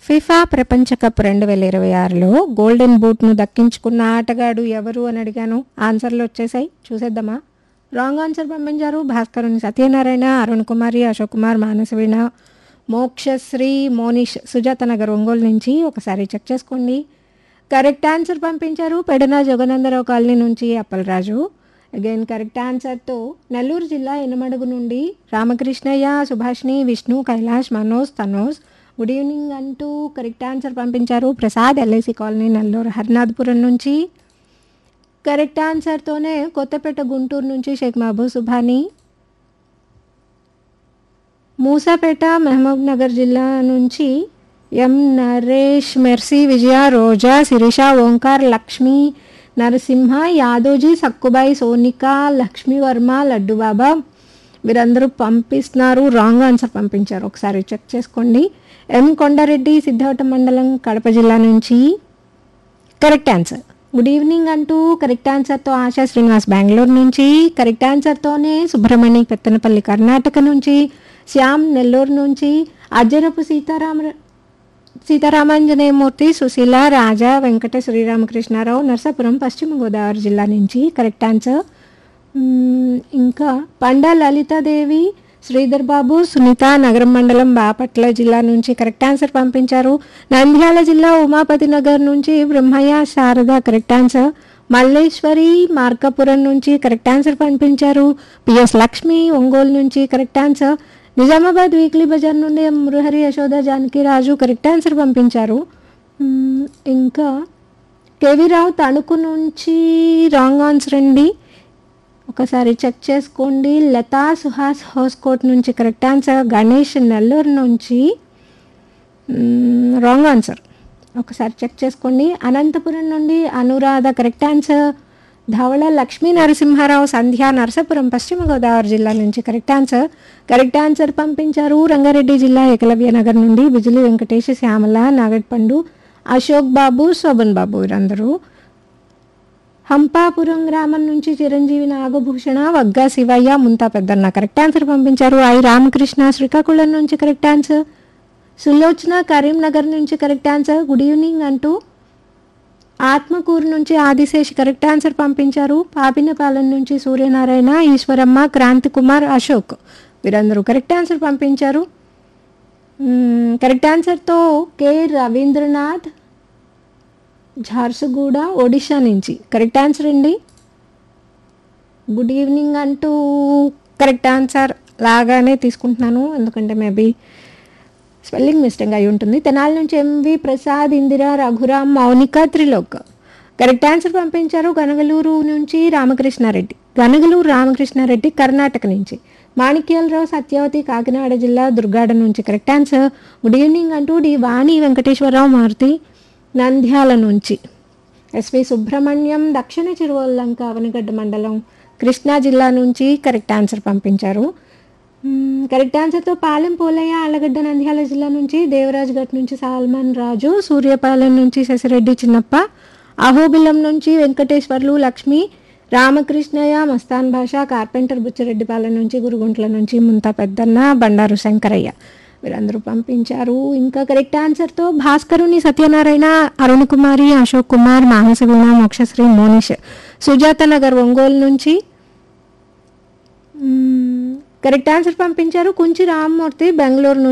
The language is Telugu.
ఫిఫా ప్రపంచ కప్ రెండు వేల ఇరవై ఆరులో గోల్డెన్ బూట్ను దక్కించుకున్న ఆటగాడు ఎవరు అని అడిగాను ఆన్సర్లు వచ్చేసాయి చూసేద్దామా రాంగ్ ఆన్సర్ పంపించారు భాస్కరుని సత్యనారాయణ అరుణ్ కుమారి అశోక్ కుమార్ మానసవీణ మోక్షశ్రీ మోనిష్ సుజాత నగర్ ఒంగోలు నుంచి ఒకసారి చెక్ చేసుకోండి కరెక్ట్ ఆన్సర్ పంపించారు పెడన జగనందరావు కాలనీ నుంచి అప్పలరాజు అగైన్ కరెక్ట్ ఆన్సర్తో నెల్లూరు జిల్లా ఎనమడుగు నుండి రామకృష్ణయ్య సుభాష్ని విష్ణు కైలాష్ మనోజ్ తనోజ్ గుడ్ ఈవినింగ్ అంటూ కరెక్ట్ ఆన్సర్ పంపించారు ప్రసాద్ ఎల్ఐసి కాలనీ నెల్లూరు హరినాథపురం నుంచి కరెక్ట్ ఆన్సర్తోనే కొత్తపేట గుంటూరు నుంచి షేక్ మహబూబ్ సుభాని మూసాపేట మహబూబ్ నగర్ జిల్లా నుంచి ఎం నరేష్ మెర్సీ విజయ రోజా శిరీష ఓంకార్ లక్ష్మి నరసింహ యాదోజీ సక్కుబాయి సోనిక లక్ష్మీ వర్మ లడ్డు బాబా వీరందరూ పంపిస్తున్నారు రాంగ్ ఆన్సర్ పంపించారు ఒకసారి చెక్ చేసుకోండి ఎం కొండారెడ్డి సిద్ధవట మండలం కడప జిల్లా నుంచి కరెక్ట్ ఆన్సర్ గుడ్ ఈవినింగ్ అంటూ కరెక్ట్ ఆన్సర్తో ఆశా శ్రీనివాస్ బెంగళూరు నుంచి కరెక్ట్ ఆన్సర్తోనే సుబ్రహ్మణ్య పెత్తనపల్లి కర్ణాటక నుంచి శ్యామ్ నెల్లూరు నుంచి అజ్జరపు సీతారామ సీతారామాంజనేయమూర్తి సుశీల రాజా వెంకట శ్రీరామకృష్ణారావు నర్సాపురం పశ్చిమ గోదావరి జిల్లా నుంచి కరెక్ట్ ఆన్సర్ మ్మ్, ఇంకా పండా లలితాదేవి శ్రీధర్ బాబు సునీత నగరం మండలం బాపట్ల జిల్లా నుంచి కరెక్ట్ ఆన్సర్ పంపించారు నంద్యాల జిల్లా ఉమాపతి నగర్ నుంచి బ్రహ్మయ్య శారద కరెక్ట్ ఆన్సర్ మల్లేశ్వరి మార్కాపురం నుంచి కరెక్ట్ ఆన్సర్ పంపించారు పిఎస్ లక్ష్మి ఒంగోలు నుంచి కరెక్ట్ ఆన్సర్ నిజామాబాద్ వీక్లీ బజార్ నుండి M Murahari Yashoda Janaki Raju correct answer పంపించారు మ్మ్, ఇంకా కేవీ రావు తణుకు నుంచి రాంగ్ ఆన్సర్ అండి ఒకసారి చెక్ చేసుకోండి లతా సుహాస్ హోస్కోట్ నుంచి కరెక్ట్ ఆన్సర్ గణేష్ నెల్లూరు నుంచి రాంగ్ ఆన్సర్ ఒకసారి చెక్ చేసుకోండి అనంతపురం నుండి అనురాధ కరెక్ట్ ఆన్సర్ ధవళ లక్ష్మీ నరసింహారావు సంధ్య నరసాపురం పశ్చిమ గోదావరి జిల్లా నుంచి కరెక్ట్ ఆన్సర్ కరెక్ట్ ఆన్సర్ పంపించారు రంగారెడ్డి జిల్లా ఏకలవ్య నగర్ నుండి బిజులి వెంకటేష్ శ్యామల నాగట్పండు అశోక్ బాబు శోభన్ బాబు వీరందరూ హంపాపురం గ్రామం నుంచి చిరంజీవి నాగభూషణ వగ్గా శివయ్య ముంతా పెద్దన్న కరెక్ట్ ఆన్సర్ పంపించారు ఐ రామకృష్ణ శ్రీకాకుళం నుంచి కరెక్ట్ ఆన్సర్ సులోచన కరీంనగర్ నుంచి కరెక్ట్ ఆన్సర్ గుడ్ ఈవినింగ్ అంటూ ఆత్మకూరు నుంచి ఆదిశేష్ కరెక్ట్ ఆన్సర్ పంపించారు పాపినపాలెం నుంచి సూర్యనారాయణ ఈశ్వరమ్మ క్రాంతి కుమార్ అశోక్ వీరందరూ కరెక్ట్ ఆన్సర్ పంపించారు మ్మ్, కరెక్ట్ ఆన్సర్తో కె రవీంద్రనాథ్ ఝార్సుగూడ ఒడిషా నుంచి కరెక్ట్ ఆన్సర్ అండి గుడ్ ఈవినింగ్ అంటూ కరెక్ట్ ఆన్సర్ లాగానే తీసుకుంటున్నాను ఎందుకంటే మేబీ స్పెల్లింగ్ మిస్టేక్ అయి ఉంటుంది తెనాలి నుంచి MV Prasad Indira Raghuram Mounika Trilok correct answer పంపించారు గనగలూరు నుంచి రామకృష్ణారెడ్డి గనగలూరు రామకృష్ణారెడ్డి కర్ణాటక నుంచి మాణిక్యాలరావు సత్యవతి కాకినాడ జిల్లా దుర్గాడ నుంచి కరెక్ట్ ఆన్సర్ గుడ్ ఈవినింగ్ అంటూ డి వాణి వెంకటేశ్వరరావు మారుతి నంద్యాల నుంచి ఎస్వి సుబ్రహ్మణ్యం దక్షిణ చిరువల్లంక అవనగడ్డ మండలం కృష్ణా జిల్లా నుంచి కరెక్ట్ ఆన్సర్ పంపించారు మ్మ్, కరెక్ట్ ఆన్సర్తో పాలెం పోలయ్య ఆలగడ్డ నంద్యాల జిల్లా నుంచి దేవరాజ్ గట్ నుంచి సాల్మన్ రాజు సూర్యపాలెం నుంచి శశిరెడ్డి చిన్నప్ప అహోబిలం నుంచి వెంకటేశ్వర్లు లక్ష్మి రామకృష్ణయ్య మస్తాన్ భాష కార్పెంటర్ బుచ్చిరెడ్డిపాలెం నుంచి గురుగుంట్ల నుంచి ముంతా పెద్దన్న బండారు శంకరయ్య వీరందరూ పంపించారు ఇంకా కరెక్ట్ ఆన్సర్తో భాస్కరుని సత్యనారాయణ అరుణ్ కుమారి అశోక్ కుమార్ మానసవీణ మోక్షశ్రీ మోనిష్ సుజాత నగర్ ఒంగోలు నుంచి మ్మ్, కరెక్ట్ ఆన్సర్ పంపించారు కుంచి రామ్మూర్తి బెంగళూరు నుంచి